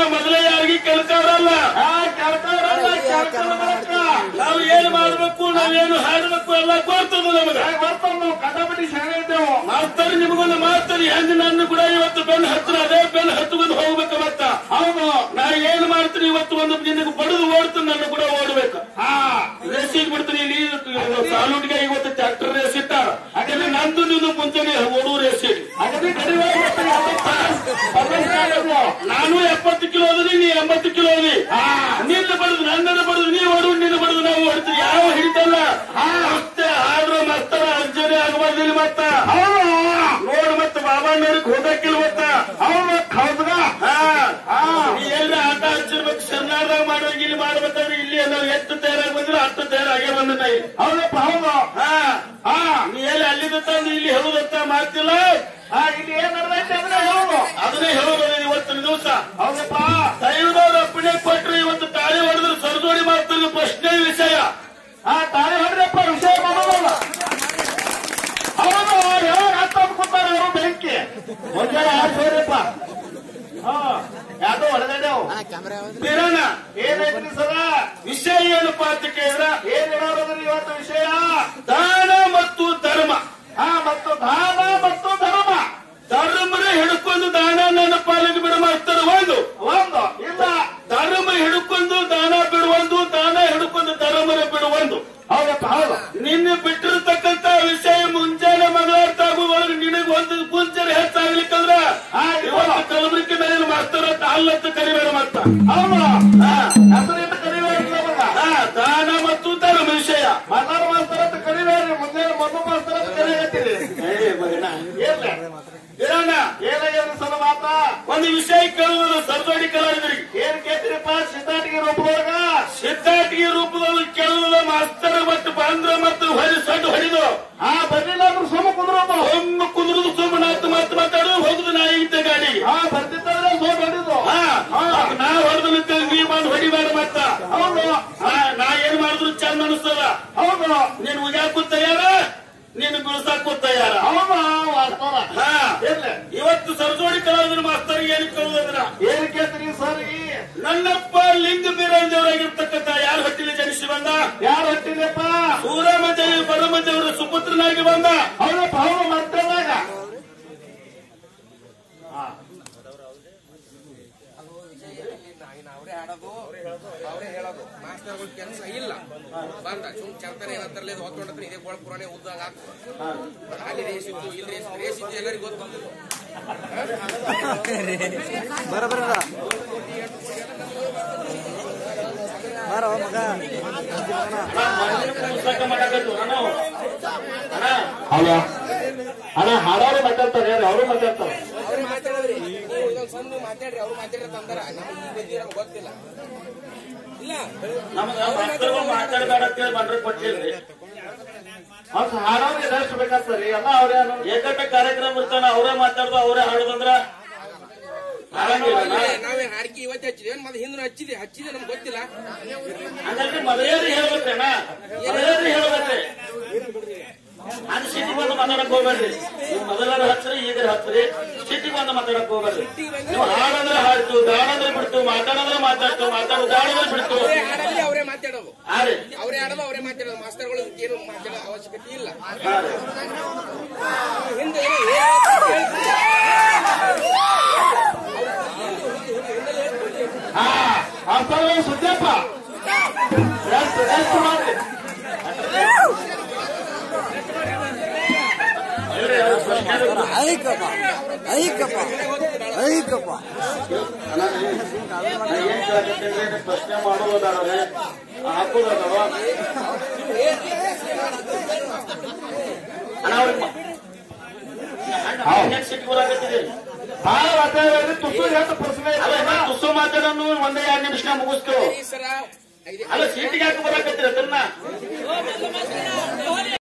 ಮೊದಲೇ ಯಾರಿಗೆ ಕೇಳ್ತಾವ್ರಲ್ಲ ಆ ಕೆಳಕವರಲ್ಲ ಕೆಳಕವ ಮೂಲಕ ನಾವು ಏನ್ ಮಾಡ್ಬೇಕು ನಾವೇನು ಹಾಡ್ಬೇಕು ಎಲ್ಲ ಗೊತ್ತದ ನಮಗ ಬರ್ತಾವ ನಾವು ಕಂಡಪಟ್ಟಿ ಶಾಣೆ ಇದ್ದೇವು ಮಾಸ್ತರ್ ನಿಮಗೊಂದು ಮಾಸ್ತರ್ ಹೆಂಗ್ ನನ್ನ ಕೂಡ ಇವತ್ತು ಬೆನ್ ಹತ್ರ ಅದೇ ಬೆನ್ ಹತ್ಕೊಂಡು ಹೋಗ್ಬೇಕು ಮತ್ತ ಹೌದು ನಾ ಏನ್ ಮಾಡ್ತೀನಿ ಇವತ್ತು ಒಂದು ನಿನಗೆ ಬಡದು ಓಡ್ತೀನಿ ನನ್ನ ಕೂಡ ಓಡ್ಬೇಕು ಹಾ ರೇಸಿಗೆ ಬಿಡ್ತೀನಿ ಇಲ್ಲಿ ಸಾಲೂಟಿಗೆ ಇವತ್ತು ಟ್ರ್ಯಾಕ್ಟರ್ ರೇಸ್ ಇಟ್ಟಾರ ಹಾಗಾದ್ರೆ ನಂದು ನೀನು ಮುಂಚೆನೆ ಓಡು ರೇಸಿಗೆ ಹಾಗಾದ್ರೆ ಕಡಿಮೆ ಬರ್ತೀನಿ ಬರ್ಬೇಕು ನಾನು ಎಪ್ಪತ್ತು ಕಿಲೋ ಅದೀನಿ ನೀ ಎಂಬತ್ತು ಕಿಲೋ ಅದಿ ನಿನ್ನ ಬಡದು ನನ್ನನ್ನು ಬಡದು ನೀ ಓಡು ನಿನ್ನ ಬಡದು ನಾವು ಹೊಡ್ತೀವಿ ಯಾವ ಹಿಡಿತಲ್ಲ ಮತ್ತೆ ಆದ್ರೂ ಮಸ್ತರ ಅರ್ಜನೆ ಆಗಬಾರ್ದಿಲ್ಲ ಮತ್ತ ಹೌದು ನೋಡು ಮತ್ತೆ ಬಾಬಣ್ಣವ್ರಿಗೆ ಹೋಗಕ್ಕಿಲ್ಲ ಮತ್ತ ಹೌದು ಹೌದಾ ಹಾ ನೀ ಎಲ್ಲ ಆಟ ಹಚ್ಚಿರ್ಬೇಕು ಶರಣಾರ್ದಾಗ ಮಾಡುವಾಗ ಇಲ್ಲಿ ಮಾಡ್ಬೇಕಾದ್ರೆ ಇಲ್ಲಿ ನಾವು ಎಷ್ಟು ತಯಾರಾಗಿ ಬಂದ್ರೆ ಅಷ್ಟು ತಯಾರಾಗೇ ಬಂದ ನಾ ಇಲ್ಲಿ. ಹೌದಪ್ಪ ಹೌದು ಹಾ ಹಾ ನೀ ಎಲ್ಲಿ ಅಲ್ಲಿದ್ದ ತಂದು ಇಲ್ಲಿ ಹೇಳುದಂತ ಮಾಡ್ತಿಲ್ಲ ಹಾ ಇಲ್ಲಿ ಏನ್ ನಡೆದೈತೆ ಅಂದ್ರೆ ಹೌದು ಅದನ್ನೇ ಹೇಳೋದು ಇವತ್ತಿನ ದಿವಸ ಹೌದಪ್ಪ ದೈವದವ್ರ ಅಪ್ಪಣೆ ಕೊಟ್ರೆ ಇವತ್ತು ತಾಳಿ ಹೊಡೆದ್ರೆ ಸರದೋಡಿ ಮಾಡ್ತಾರೆ ಪ್ರಶ್ನೆ ವಿಷಯ ಹಾ ತಾಳಿ ಹೊಡ್ರಪ್ಪ ವಿಷಯ ಮಾಡೋದಲ್ಲ ಹೌದು ಯಾವಾಗ ಹತ್ತ ಕೂತಾರ ಅವರು ಬೆಂಕಿ ಮುಂಜಾನೆ ಆರು ಸೇರಿಪ್ಪ ಹಾ ಯಾಕೋ ಹೊಡೆದೇವು ಕಿರಣ ಏನೈತ್ರಿ ಸರ ವಿಷಯ ಏನಪ್ಪಾ ಅಂತ ಕೇಳಿದ್ರ ಏನ್ ಹೇಳೋದ್ರಿ ಇವತ್ತು ವಿಷಯ ದಾನ ಮತ್ತು ಧರ್ಮ ಹಾ ಮತ್ತು ದಾನ ಮತ್ತು ಧರ್ಮ ಧರ್ಮನೇ ಹಿಡ್ಕೊಂಡು ದಾನ ನನ್ನ ಪಾಲಿಗೆ ಬಿಡ ಮಾಡ್ತಾರೆ ಒಂದು ಒಂದು ಇಲ್ಲ ಧರ್ಮ ಹಿಡ್ಕೊಂಡು ದಾನ ಬಿಡುವೊಂದು ದಾನ ಹಿಡ್ಕೊಂಡು ಧರ್ಮನ ಬಿಡುವೊಂದು ಹೌದಪ್ಪ ಹೌದು ನಿನ್ನೆ ಬಿಟ್ಟಿರ್ತಕ್ಕಂತ ವಿಷಯ ಮುಂಜಾನೆ ಮಂಗಳಾರ್ಥ ಆಗುವಾಗ ನಿನಗೆ ಒಂದು ಕುಂಚರ ಹೆಚ್ಚಾಗ್ಲಿಕ್ಕಂದ್ರ ಹಾ, ಇವತ್ತು ಕಲಬುರಗಿ ಮೇಲೆ ಮಾಸ್ತರ ಅಂತ ಹಲ್ಲತ್ತ ಕರಿಬೇಡ ಮತ್ತ ಹೌದು ಹಾ, ಹೆಸರಿಂದ ಕರಿಬೇಡ್ರಿ ನಮಗ ಹಾ, ದಾನ ಮತ್ತು ಧರ್ಮ ವಿಷಯ ಮನ್ನಾರ ಮಾಸ್ತರ್ ಅಂತ ಕರಿಬೇಡ್ರಿ ಮುಂಜಾನೆ ಮಣ್ಣು ಮಾಸ್ತರ್ ಅಂತ ಕರಿಯತ್ತೀರಿ ಏನ್ಲೆ ಕಿರಣ ಏನಾಗ್ಯದ್ರಿ ಸಲ ಮಾತ ಒಂದು ವಿಷಯ ಕೇಳುವುದು ಸರ್ಜೋಡಿ ಕಲಾವಿದರಿಗೆ ಏನ್ ಕೇಳ್ತೀರಿಪ್ಪ ಸಿದ್ಧಾಟಿಗೆ ರೂಪದೊಳಗ ಸಿದ್ಧಾಟಿಗೆ ರೂಪದಲ್ಲಿ ಕೇಳುವುದ ಮಾಸ್ತರ ಮತ್ತು ಬಾಂದ್ರ ಮತ್ತು ಹೊರಿ ಸಡ್ಡು ಹೊಡಿದು ಹಾ ಬರ್ಲಿಲ್ಲ ಅಂದ್ರೆ ಸುಮ್ಮ ಕುಂದ್ರೋದು ಒಮ್ಮೆ ಕುದುರುದು ಸುಮ್ಮನೆ ಹತ್ತು ಮಾತು ಮಾತಾಡು ಹೋಗುದು ನಾ ಇದ್ದ ಗಾಡಿಗೆ ಹಾ ಬರ್ತಿದ್ದಾರೆ ಸೋಟ್ ಹೊಡಿದು ಹಾ ನಾ ಹೊಡೆದು ನಿಂತ ನೀ ಬಂದು ಹೊಡಿಬೇಡ ಮತ್ತ ಹೌದು ಹಾ, ನಾ ಏನ್ ಮಾಡಿದ್ರು ಚಂದ ಅನಿಸ್ತದ ಹೌದು ನೀನ್ ಉಗ್ಯಾಕೂ ತಯಾರ ನೀನು ಬೀಳ್ಸಾಕೂ ತಯಾರ ಹೌದು ವಾಸ್ತವ ಹಾ ಏನ್ಲೆ ಇವತ್ತು ಸರ್ಜೋಡಿ ಕಲಾವಿದರ ಮಾಸ್ತರ್ ಏನ್ ಕೇಳುವುದಂದ್ರ ಏನ್ ಕೇಳ್ತೀರಿ ಸರ್ ಈ ನನ್ನಪ್ಪ ಲಿಂಗ ಬೀರಂಜವರಾಗಿರ್ತಕ್ಕಂಥ ಯಾರ ಹೊಟ್ಟಿಲಿ ಜನಿಸಿ ಬಂದ ಯಾರು ಹೊಟ್ಟಿದೆಪ್ಪ ಸೂರಮಂಜಯ ಬರಮಂಜಯವರ ಸುಪುತ್ರನಾಗಿ ಬಂದ ಹೌದಪ್ಪ ಹೌದು ಮರ್ತದಾಗ ಅವರೇ ಆಡೋದು ಅವರೇ ಹೇಳೋದು ಮಾಸ್ಟರ್ಗಳ ಕೆಲಸ ಇಲ್ಲ ಬಂದ ಸುಮ್ ಚರ್ತಾನೆ ಏನಂತಾರಲ್ಲ ಇದು ಹೊತ್ಕೊಂಡ್ರೆ ಇದೇ ಗೋಳ ಪುರಾಣೆ ಉದ್ದಾಗ ಅಲ್ಲಿ ರೇಸ್ ಇತ್ತು ಇಲ್ಲಿ ರೇಸ್ ರೇಸ್ ಇತ್ತು ಎಲ್ಲರಿಗೂ ಗೊತ್ತು ಬರ ಬರ ಬಾರೋ ಮಗ ಪುಸ್ತಕ ಮಾಡಕತ್ತು ನಾವು ಅಣ್ಣ ಹಲೋ ಅಣ್ಣ ಹಾಡೋರು ಮಾತಾಡ್ತಾರೆ ಅವರು ಮಾತಾಡ್ತಾರೆ ಅವ್ರು ಮಾತಾಡಿದ್ರಿ ನೀವು ಇದೊಂದು ಸಣ್ಣ ಮಾತಾಡ್ರಿ ಅವ್ರು ಮಾತಾಡ್ರಿ ತಂದಾರ ನಮಗೆ ಈ ಬಗ್ಗೆ ನಮ್ಗೆ ಗೊತ್ತಿಲ್ಲ ಇಲ್ಲ ನಮ್ಗ ಮಾಸ್ತರ್ಗಳು ಮಾತಾಡಬೇಡ ಅಂತೇಳಿ ಬಂದ್ರೆ ಕೊಟ್ಟಿಲ್ರಿ ಮತ್ ಹಾಡೋರು ಎಷ್ಟು ಬೇಕಾಗ್ತಾರೆ ಎಲ್ಲ ಅವ್ರೇ ಏಕಟ ಕಾರ್ಯಕ್ರಮ ಇರ್ತಾನ ಅವರೇ ಮಾತಾಡ್ದು ಅವರೇ ಹಾಡುದಂದ್ರ ಆಗಂಗಿಲ್ಲ ಅಣ್ಣ. ನಾವೇ ಹಾಡಿಕೆ ಇವತ್ತು ಹಚ್ಚಿದ್ವಿ ಏನ್ ಮತ್ತೆ ಹಿಂದೆ ಹಚ್ಚಿದೆ ಹಚ್ಚಿದೆ ನಮ್ಗೆ ಗೊತ್ತಿಲ್ಲ ಹಂಗಂದ್ರೆ ಮೊದಲೇರಿ ಹೇಳ್ಬೇಕಣ್ಣ ಮೊದಲೇರಿ ಹೇಳ್ಬೇಕ್ರಿ ಅದು ಸಿಟಿ ಬಂದು ಮಾತಾಡಕ್ ಹೋಗ್ಬೇಡ್ರಿ ನೀವು ಮೊದಲಾರ ಹಚ್ಚ್ರಿ ಈಗ ಹಚ್ಚ್ರಿ ಸಿಟಿ ಬಂದು ಮಾತಾಡಕ್ ಹೋಗ್ಬೇಡ್ರಿ ನೀವು ಹಾಡಂದ್ರೆ ಹಾಡ್ತು ಗಾಡಂದ್ರೆ ಬಿಡ್ತು ಮಾತಾಡಂದ್ರೆ ಮಾತಾಡ್ತು ಮಾತಾಡೋ ಗಾಡಂದ್ರೆ ಬಿಡ್ತು ಅವರೇ ಹಾಡಲ್ಲಿ ಅವರೇ ಮಾತಾಡೋದು ಹಾ ರೀ ಅವರೇ ಆಡೋದು ಅವರೇ ಮಾತಾಡೋದು ಮಾಸ್ತರ್ಗಳು ಏನು ಮಾತಾಡೋ ಅವಶ್ಯಕತೆ ಇಲ್ಲ ಹಾ ರೀ ಹಿಂದೆ ಏನೋ ಹೇಳ್ತಿದ್ರು. ಹಾ ಅರ್ಥ ಸುದ್ದಪ್ಪ ರೆಸ್ಟ್ ರೆಸ್ಟ್ ಮಾಡ್ರಿ ಹೇಳ್ರಿ, ಅದು ಪ್ರಶ್ನೆ ಇರುತ್ತೆ. ಐಕಪ್ಪ ಐಕಪ್ಪ ಐಕಪ್ಪ ಅಣ್ಣ, ನಾ ಏನ್ ಕೇಳಕತ್ತೀನಿ ಅಂದ್ರೆ ಪ್ರಶ್ನೆ ಮಾಡೋದಾದ್ರೆ ಹಾಕೋದಾದವ ಅಣ್ಣ ಅವ್ರಿಗೆ ಸಿಟ್ಟು ಬರಾಕತ್ತಿದೆ ಭಾಳ ಮಾತಾಡ್ರಿ ತುಸು ಎಷ್ಟು ಪ್ರಶ್ನೆ ಅಲ್ಲ ಇಲ್ಲ ನಾ ತುಸು ಮಾತಾಡೋನು ಒಂದೇ ಎರಡು ನಿಮಿಷ ಮುಗಿಸ್ತೇವೆ ಸರ ಅಲ್ಲ ಸೀಟಿಗೆ ಹಾಕಿ ಬರಾಕತ್ತೀರ ಅದನ್ನ